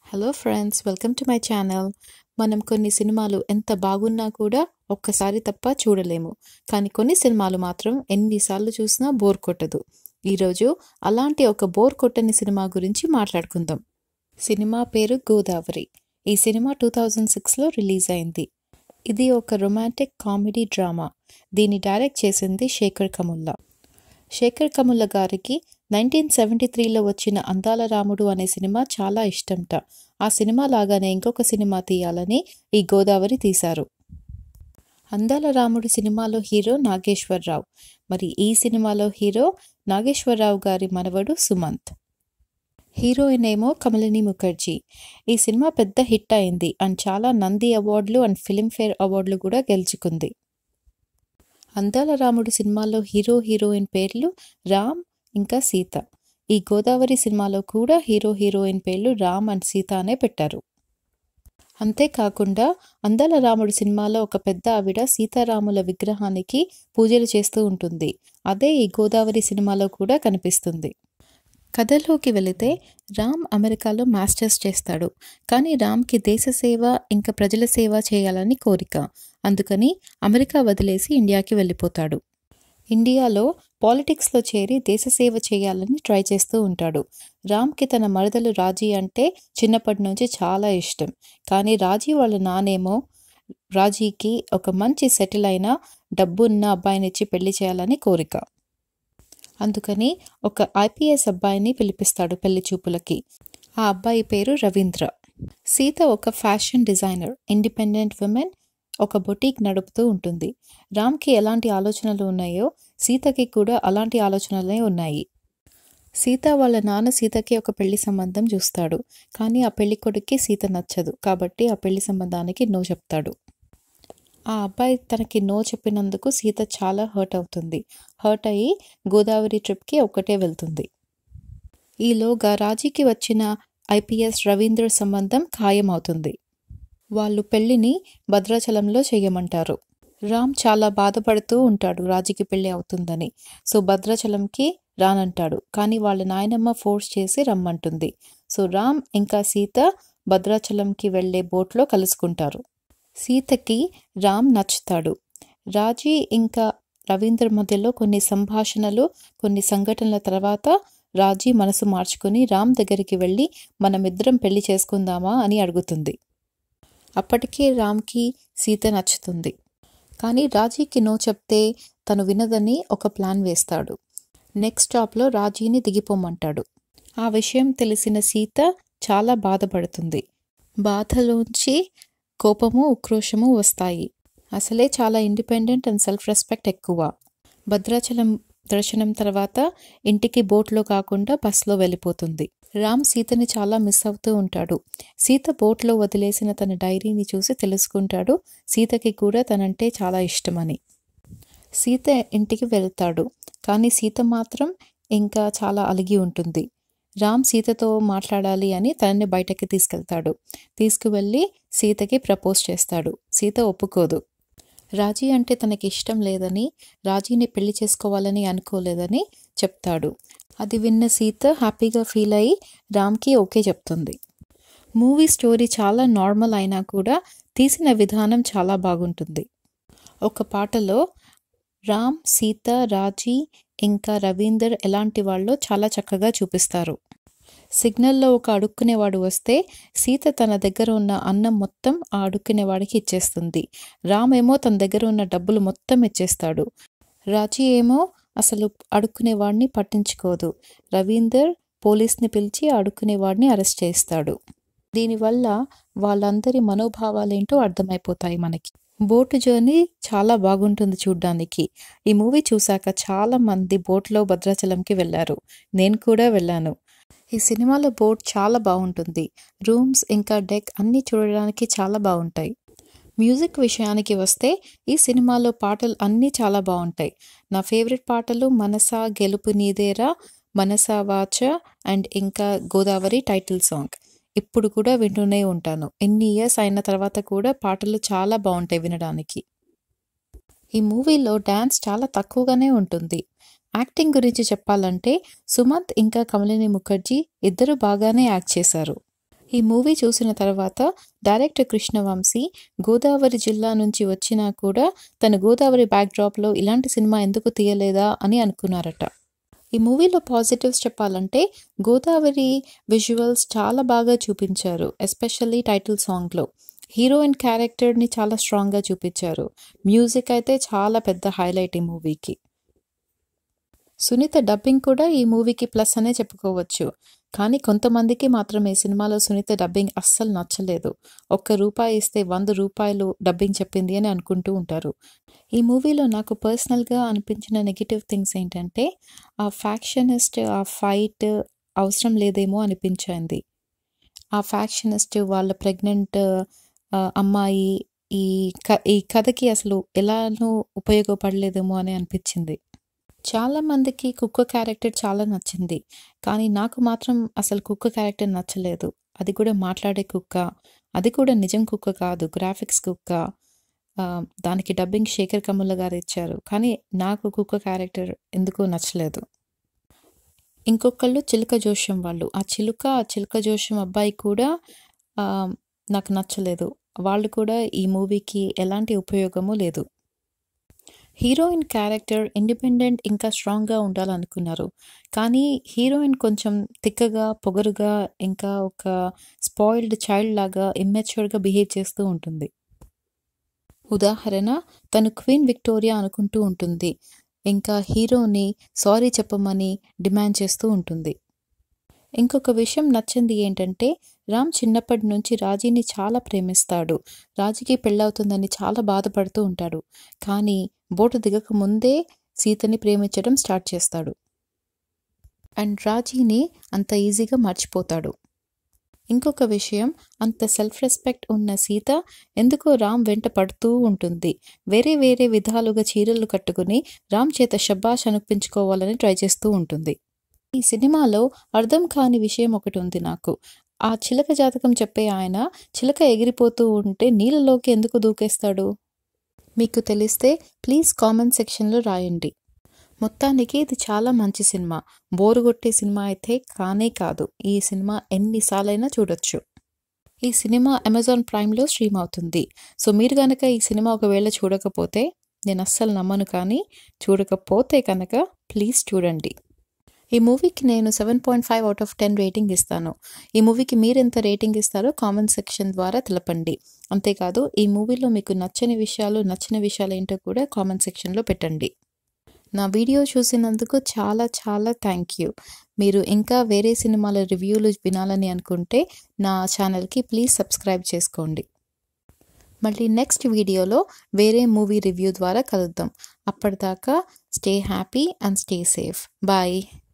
hello friends welcome to my channel మనం కొన్ని సినిమాలు ఎంత బాగున్నా కూడా ఒక్కసారి తప్ప చూడలేము కానీ కొన్ని సినిమాలు మాత్రం ఎన్నిసార్లు చూసినా బోర్ కొట్టదు ఈరోజు అలాంటి ఒక బోర్ కొట్టని సినిమా గురించి మాట్లాడుకుందాం సినిమా పేరు గోదావరి ఈ సినిమా టూ థౌజండ్ సిక్స్లో రిలీజ్ అయింది ఇది ఒక రొమాంటిక్ కామెడీ డ్రామా దీన్ని డైరెక్ట్ చేసింది శేఖర్ కముల్లా శేఖర్ కముల్ల గారికి నైన్టీన్ సెవెంటీ త్రీలో వచ్చిన అందాల రాముడు అనే సినిమా చాలా ఇష్టంట ఆ సినిమా లాగానే ఇంకొక సినిమా తీయాలని ఈ గోదావరి తీశారు అందాల రాముడు సినిమాలో హీరో నాగేశ్వరరావు మరి ఈ సినిమాలో హీరో నాగేశ్వరరావు గారి మనవడు సుమంత్ హీరోయిన్ ఏమో కమలిని ముఖర్జీ ఈ సినిమా పెద్ద హిట్ అయింది అండ్ చాలా నంది అవార్డులు అండ్ ఫిలింఫేర్ అవార్డులు కూడా గెలుచుకుంది అందాల రాముడు సినిమాలో హీరో హీరోయిన్ పేర్లు రామ్ ఇంకా సీత ఈ గోదావరి సినిమాలో కూడా హీరో హీరోయిన్ పేర్లు రామ్ అండ్ సీత అనే పెట్టారు అంతేకాకుండా అందాల రాముడు సినిమాలో ఒక పెద్ద ఆవిడ సీతారాముల విగ్రహానికి పూజలు చేస్తూ ఉంటుంది అదే ఈ గోదావరి సినిమాలో కూడా కనిపిస్తుంది కథలోకి వెళితే రామ్ అమెరికాలో మాస్టర్స్ చేస్తాడు కానీ రామ్కి దేశ సేవ ఇంకా ప్రజల సేవ చేయాలని కోరిక అందుకని అమెరికా వదిలేసి ఇండియాకి వెళ్ళిపోతాడు ఇండియాలో పాలిటిక్స్లో చేరి దేశ సేవ చేయాలని ట్రై చేస్తూ ఉంటాడు రామ్కి తన మరదలు రాజీ అంటే చిన్నప్పటి నుంచి చాలా ఇష్టం కానీ రాజీ వాళ్ళ నానేమో రాజీకి ఒక మంచి సెటిల్ అయిన డబ్బున్న అబ్బాయినిచ్చి పెళ్లి చేయాలని కోరిక అందుకని ఒక ఐపీఎస్ అబ్బాయిని పిలిపిస్తాడు పెళ్లి చూపులకి ఆ అబ్బాయి పేరు రవీంద్ర సీత ఒక ఫ్యాషన్ డిజైనర్ ఇండిపెండెంట్ విమెన్ ఒక బొటీక్ నడుపుతూ ఉంటుంది రామ్కి ఎలాంటి ఆలోచనలు ఉన్నాయో సీతకి కూడా అలాంటి ఆలోచనలే ఉన్నాయి సీత వాళ్ళ నాన్న సీతకి ఒక పెళ్లి సంబంధం చూస్తాడు కానీ ఆ పెళ్లి కొడుక్కి సీత నచ్చదు కాబట్టి ఆ పెళ్లి సంబంధానికి నో చెప్తాడు ఆ అబ్బాయి తనకి నో చెప్పినందుకు సీత చాలా హర్ట్ అవుతుంది హర్ట్ అయ్యి గోదావరి ట్రిప్కి ఒక్కటే వెళ్తుంది ఈలోగా రాజీకి వచ్చిన ఐపీఎస్ రవీంద్ర సంబంధం ఖాయమవుతుంది వాళ్ళు పెళ్లిని భద్రాచలంలో చేయమంటారు రామ్ చాలా బాధపడుతూ ఉంటాడు రాజీకి పెళ్లి అవుతుందని సో భద్రాచలంకి రానంటాడు కానీ వాళ్ళ నాయనమ్మ ఫోర్స్ చేసి రమ్మంటుంది సో రామ్ ఇంకా సీత భద్రాచలంకి వెళ్లే బోట్లో కలుసుకుంటారు సీతకి రామ్ నచ్చుతాడు రాజీ ఇంకా రవీంద్ర మధ్యలో కొన్ని సంభాషణలు కొన్ని సంఘటనల తర్వాత రాజీ మనసు మార్చుకుని రామ్ దగ్గరికి వెళ్ళి మనమిద్దరం పెళ్లి చేసుకుందామా అని అడుగుతుంది అప్పటికే రామ్కి సీత నచ్చుతుంది కానీ రాజీకి నో చెప్తే తను వినదని ఒక ప్లాన్ వేస్తాడు నెక్స్ట్ స్టాప్లో రాజీని దిగిపోమంటాడు ఆ విషయం తెలిసిన సీత చాలా బాధపడుతుంది బాధలోంచి కోపము ఉక్రోషము వస్తాయి అసలే చాలా ఇండిపెండెంట్ అండ్ సెల్ఫ్ రెస్పెక్ట్ ఎక్కువ భద్రాచలం దర్శనం తర్వాత ఇంటికి బోట్లో కాకుండా బస్లో వెళ్ళిపోతుంది రామ్ సీతని చాలా మిస్ అవుతూ ఉంటాడు సీత బోట్లో వదిలేసిన తన డైరీని చూసి తెలుసుకుంటాడు సీతకి కూడా తనంటే చాలా ఇష్టమని సీత ఇంటికి వెళ్తాడు కానీ సీత మాత్రం ఇంకా చాలా అలిగి ఉంటుంది రామ్ సీతతో మాట్లాడాలి అని తనని బయటకి తీసుకెళ్తాడు తీసుకువెళ్ళి సీతకి ప్రపోజ్ చేస్తాడు సీత ఒప్పుకోదు రాజీ అంటే తనకి ఇష్టం లేదని రాజీని పెళ్లి చేసుకోవాలని అనుకోలేదని చెప్తాడు అది విన్న సీత హ్యాపీగా ఫీల్ అయ్యి రామ్కి ఓకే చెప్తుంది మూవీ స్టోరీ చాలా నార్మల్ అయినా కూడా తీసిన విధానం చాలా బాగుంటుంది ఒక పాటలో రామ్ సీత రాజీ ఇంకా రవీందర్ ఎలాంటి వాళ్ళో చాలా చక్కగా చూపిస్తారు సిగ్నల్లో ఒక అడుక్కునేవాడు వస్తే సీత తన దగ్గర ఉన్న అన్నం మొత్తం ఆ అడుక్కునేవాడికి ఇచ్చేస్తుంది రామ్ ఏమో తన దగ్గర ఉన్న డబ్బులు మొత్తం ఇచ్చేస్తాడు రాజీ ఏమో అసలు అడుక్కునేవాడిని పట్టించుకోదు రవీందర్ పోలీస్ని పిలిచి అడుక్కునేవాడిని అరెస్ట్ చేస్తాడు దీనివల్ల వాళ్ళందరి మనోభావాలేంటో అర్థమైపోతాయి మనకి బోటు జర్నీ చాలా బాగుంటుంది చూడ్డానికి ఈ మూవీ చూశాక చాలా మంది బోట్లో భద్రాచలంకి వెళ్ళారు నేను కూడా వెళ్ళాను ఈ సినిమాలో బోట్ చాలా బాగుంటుంది రూమ్స్ ఇంకా డెక్ అన్నీ చూడడానికి చాలా బాగుంటాయి మ్యూజిక్ విషయానికి వస్తే ఈ సినిమాలో పాటలు అన్నీ చాలా బాగుంటాయి నా ఫేవరెట్ పాటలు మనసా గెలుపు నీదేరా మనసా వాచ అండ్ ఇంకా గోదావరి టైటిల్ సాంగ్ ఇప్పుడు కూడా వింటూనే ఉంటాను ఎన్ని ఇయర్స్ అయిన తర్వాత కూడా పాటలు చాలా బాగుంటాయి వినడానికి ఈ మూవీలో డ్యాన్స్ చాలా తక్కువగానే ఉంటుంది యాక్టింగ్ గురించి చెప్పాలంటే సుమంత్ ఇంకా కమలిని ముఖర్జీ ఇద్దరు బాగానే యాక్ట్ చేశారు ఈ మూవీ చూసిన తర్వాత డైరెక్టర్ కృష్ణవంశీ గోదావరి జిల్లా నుంచి వచ్చినా కూడా తన గోదావరి బ్యాక్డ్రాప్లో ఇలాంటి సినిమా ఎందుకు తీయలేదా అని అనుకున్నారట ఈ మూవీలో పాజిటివ్స్ చెప్పాలంటే గోదావరి విజువల్స్ చాలా బాగా చూపించారు ఎస్పెషల్లీ టైటిల్ సాంగ్లో హీరోయిన్ క్యారెక్టర్ని చాలా స్ట్రాంగ్గా చూపించారు మ్యూజిక్ అయితే చాలా పెద్ద హైలైట్ ఈ మూవీకి సునీత డబ్బింగ్ కూడా ఈ మూవీకి ప్లస్ అనే చెప్పుకోవచ్చు కానీ కొంతమందికి మాత్రం ఈ సినిమాలో సునీత డబ్బింగ్ అస్సలు నచ్చలేదు ఒక్క రూపాయి ఇస్తే వంద రూపాయలు డబ్బింగ్ చెప్పింది అని అనుకుంటూ ఉంటారు ఈ మూవీలో నాకు పర్సనల్గా అనిపించిన నెగిటివ్ థింగ్స్ ఏంటంటే ఆ ఫ్యాక్షనిస్ట్ ఆ ఫైట్ అవసరం లేదేమో అనిపించింది ఆ ఫ్యాక్షనిస్ట్ వాళ్ళ ప్రెగ్నెంట్ అమ్మాయి ఈ క ఈ కథకి అసలు ఎలానూ ఉపయోగపడలేదేమో అని అనిపించింది చాలా మందికి కుక్క క్యారెక్టర్ చాలా నచ్చింది కానీ నాకు మాత్రం అసలు కుక్క క్యారెక్టర్ నచ్చలేదు అది కూడా మాట్లాడే కుక్క అది కూడా నిజం కుక్క కాదు గ్రాఫిక్స్ కుక్క ఆ, దానికి డబ్బింగ్ శేఖర్ కమ్ముల గారు ఇచ్చారు కానీ నాకు కుక్క క్యారెక్టర్ ఎందుకో నచ్చలేదు ఇంకొకళ్ళు చిలుక జోష్యం వాళ్ళు ఆ చిలుక ఆ చిలుక జోష్యం అబ్బాయి కూడా ఆ, నాకు నచ్చలేదు వాళ్ళు కూడా ఈ మూవీకి ఎలాంటి ఉపయోగము లేదు హీరోయిన్ క్యారెక్టర్ ఇండిపెండెంట్ ఇంకా స్ట్రాంగ్గా ఉండాలనుకున్నారు కానీ హీరోయిన్ కొంచెం తిక్కగా పొగరుగా ఇంకా ఒక స్పాయిల్డ్ చైల్డ్ లాగా ఇమ్మెచ్యూర్గా బిహేవ్ చేస్తూ ఉంటుంది ఉదాహరణ తను క్వీన్ విక్టోరియా అనుకుంటూ ఉంటుంది ఇంకా హీరోని సారీ చెప్పమని డిమాండ్ చేస్తూ ఉంటుంది ఇంకొక విషయం నచ్చింది ఏంటంటే రామ్ చిన్నప్పటి నుంచి రాజీని చాలా ప్రేమిస్తాడు రాజీకి పెళ్ళవుతుందని చాలా బాధపడుతూ ఉంటాడు కానీ బోటు దిగక ముందే సీతని ప్రేమించడం స్టార్ట్ చేస్తాడు అండ్ రాజీని అంత ఈజీగా మర్చిపోతాడు ఇంకొక విషయం అంత సెల్ఫ్ రెస్పెక్ట్ ఉన్న సీత ఎందుకో రామ్ వెంట పడుతూ ఉంటుంది వేరే వేరే విధాలుగా చీరలు కట్టుకుని రామ్ చేత షబ్బాష్ అనిపించుకోవాలని ట్రై చేస్తూ ఉంటుంది ఈ సినిమాలో అర్థం కాని విషయం ఒకటి ఉంది నాకు ఆ చిలక జాతకం చెప్పే ఆయన చిలక ఎగిరిపోతూ ఉంటే నీళ్ళలోకి ఎందుకు దూకేస్తాడు మీకు తెలిస్తే ప్లీజ్ కామెంట్ సెక్షన్లో రాయండి మొత్తానికి ఇది చాలా మంచి సినిమా బోరు కొట్టే సినిమా అయితే కానే కాదు ఈ సినిమా ఎన్నిసార్లైనా చూడొచ్చు ఈ సినిమా అమెజాన్ ప్రైమ్లో స్ట్రీమ్ అవుతుంది సో మీరు కనుక ఈ సినిమా ఒకవేళ చూడకపోతే నేను అస్సలు నమ్మను కానీ చూడకపోతే కనుక ప్లీజ్ చూడండి ఈ మూవీకి నేను seven point five out of ten rating ఇస్తాను ఈ మూవీకి మీరు ఎంత రేటింగ్ ఇస్తారో కామెంట్ సెక్షన్ ద్వారా తెలపండి అంతేకాదు ఈ మూవీలో మీకు నచ్చని విషయాలు నచ్చిన విషయాలు ఏంటో కూడా కామెంట్ సెక్షన్లో పెట్టండి నా వీడియో చూసినందుకు చాలా చాలా థ్యాంక్ యూ మీరు ఇంకా వేరే సినిమాల రివ్యూలు వినాలని అనుకుంటే నా ఛానల్కి ప్లీజ్ సబ్స్క్రైబ్ చేసుకోండి మళ్ళీ నెక్స్ట్ వీడియోలో వేరే మూవీ రివ్యూ ద్వారా కలుద్దాం అప్పటిదాకా stay happy and stay safe bye